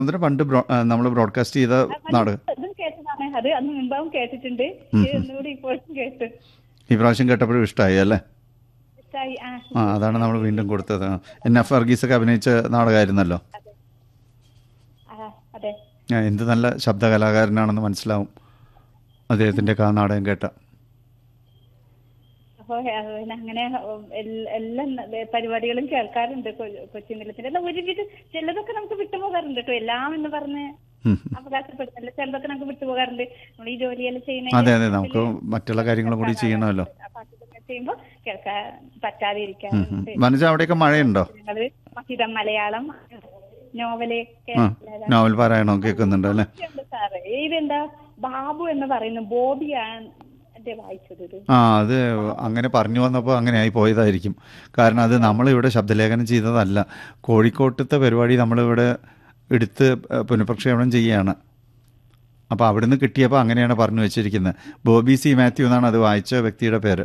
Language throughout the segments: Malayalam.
അതിന് പണ്ട് നമ്മൾ ബ്രോഡ്കാസ്റ്റ് ചെയ്ത നാടകം അതും കേട്ടതാണ് അത് അന്ന് മുമ്പാവും കേട്ടിട്ടുണ്ട് ഒന്നുകൂടി ഇപ്പോഴും കേട്ടു ഈ പ്രാവശ്യം കേട്ടപ്പോഴും ഇഷ്ടമായി അല്ലേ ഇഷ്ടായി ആ ആ അതാണ് നമ്മൾ വീണ്ടും കൊടുത്തത് ആ. എൻ എഫ് വർഗീസൊക്കെ അഭിനയിച്ച നാടകമായിരുന്നല്ലോ ആ, അതെ ആ, എന്ത് നല്ല ശബ്ദ കലാകാരനാണെന്ന് മനസ്സിലാവും അദ്ദേഹത്തിൻ്റെ ആ നാടകം കേട്ട അപ്പൊ ഏഹ്, പിന്നെ അങ്ങനെ ഉം, എൽ- എല്ലാ ന- പരിപാടികളും കേൾക്കാറുണ്ട് കൊച്ചി നിലത്തിന്റെ എന്നാ ഒരുവിധം ചിലതൊക്കെ നമുക്ക് വിട്ടുപോകാറുണ്ട് കേട്ടോ എല്ലാം എന്ന് പറഞ്ഞ് ഉം. അവകാശപ്പെടുന്നില്ല ചിലതൊക്കെ നമുക്ക് വിട്ടുപോകാറുണ്ട് നമ്മൾ ഈ ജോലിയെല്ലാം ചെയ്യുന്ന അതെ അതെ നമുക്ക് മറ്റുള്ള കാര്യങ്ങളും കൂടി ചെയ്യണമല്ലോ അപ്പൊ അതൊക്കെ ചെയ്യുമ്പോ കേൾക്കാൻ പറ്റാതെ ഉം, ഉം. ഇരിക്കാറുണ്ട് വനജ അവിടെയൊക്കെ മഴയുണ്ടോ ഞങ്ങള് മഹിതം മലയാളം നോവല് ആ നോവൽ പാരായണം കേൾക്കുന്നുണ്ട് അല്ലേ ഉണ്ട് സാറേ ഇതെന്താ ബാബു എന്ന് പറയുന്ന ബോബിയാണ് എന്റെ വായിച്ചത് ഇത് ആ അത് അങ്ങനെ പറഞ്ഞു വന്നപ്പോൾ അങ്ങനെ ആയി പോയതായിരിക്കും കാരണം അത് നമ്മളിവിടെ ശബ്ദലേഖനം ചെയ്തതല്ല കോഴിക്കോട്ടത്തെ പരിപാടി നമ്മളിവിടെ എടുത്ത് പുനഃപ്രക്ഷേപണം ചെയ്യുകയാണ് അപ്പോൾ അവിടുന്ന് കിട്ടിയപ്പോൾ അങ്ങനെയാണ് പറഞ്ഞു വെച്ചിരിക്കുന്നത് ബോബി സി മാത്യു എന്നാണ് അത് വായിച്ച വ്യക്തിയുടെ പേര്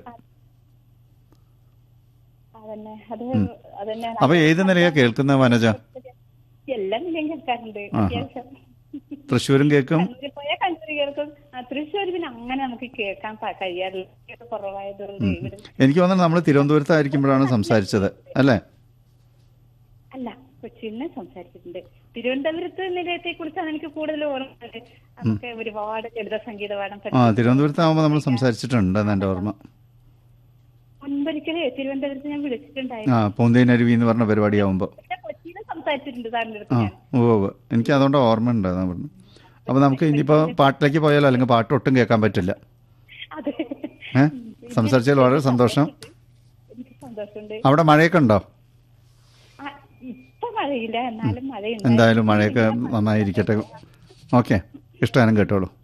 അതന്നെ അത് അതന്നെ അപ്പോൾ ഏത് നിലയാണ് കേൾക്കുന്നത് വനജ എല്ലാം ഞാൻ കേൾക്കാറുണ്ട് ആഹാ. അത്യാവശ്യം തൃശ്ശൂരും കേൾക്കും കണ്ണൂര് പോയാൽ കണ്ണൂര് കേൾക്കും ആ, തൃശ്ശൂർ പിന്നെ അങ്ങനെ നമുക്ക് കേൾക്കാൻ പ- കഴിയാറില്ല ഇത് കുറവായതുകൊണ്ട് ഇവിടെ എനിക്ക് തോന്നുന്നു നമ്മൾ തിരുവനന്തപുരത്തായിരിക്കുമ്പോഴാണ് സംസാരിച്ചത് അല്ലേ അല്ല കൊച്ചിന്ന് സംസാരിച്ചിട്ടുണ്ട് തിരുവനന്തപുരത്ത് നിലയത്തെ കുറിച്ചാണ് എനിക്ക് കൂടുതൽ ഓർമ്മ നമുക്ക് ഒരുപാട് ലളിത സംഗീത പാഠം ആ തിരുവനന്തപുരത്താകുമ്പോൾ നമ്മൾ സംസാരിച്ചിട്ടുണ്ട് എൻ്റെ ഓർമ്മ മുൻപൊരിക്കലേ തിരുവനന്തപുരത്ത് ഞാൻ ആ വിളിച്ചിട്ടുണ്ടായിരുന്നു പൂന്തേനരുവി എന്ന് പറഞ്ഞ പരിപാടിയാവുമ്പോൾ പിന്നെ കൊച്ചിയിൽ സംസാരിച്ചിട്ടുണ്ട് സാറിന്റെ അടുത്ത് ആ ഞാൻ ഓ ഓ എനിക്ക് അതുകൊണ്ട് ഓർമ്മയുണ്ട് അതാ പറഞ്ഞു അപ്പോൾ നമുക്ക് ഇനിയിപ്പോൾ പാട്ടിലേക്ക് പോയാലോ അല്ലെങ്കിൽ പാട്ട് ഒട്ടും കേൾക്കാൻ പറ്റില്ല അതെ ഏ സംസാരിച്ചതിൽ വളരെ സന്തോഷം എനിക്ക് സന്തോഷമുണ്ട് അവിടെ മഴയൊക്കെ ഉണ്ടോ ആ, ഇപ്പൊ മഴയില്ല എന്നാലും മഴയുണ്ട് എന്തായാലും മഴയൊക്കെ നന്നായിരിക്കട്ടെ ഓക്കെ ഇഷ്ടഗാനം കേട്ടോളൂ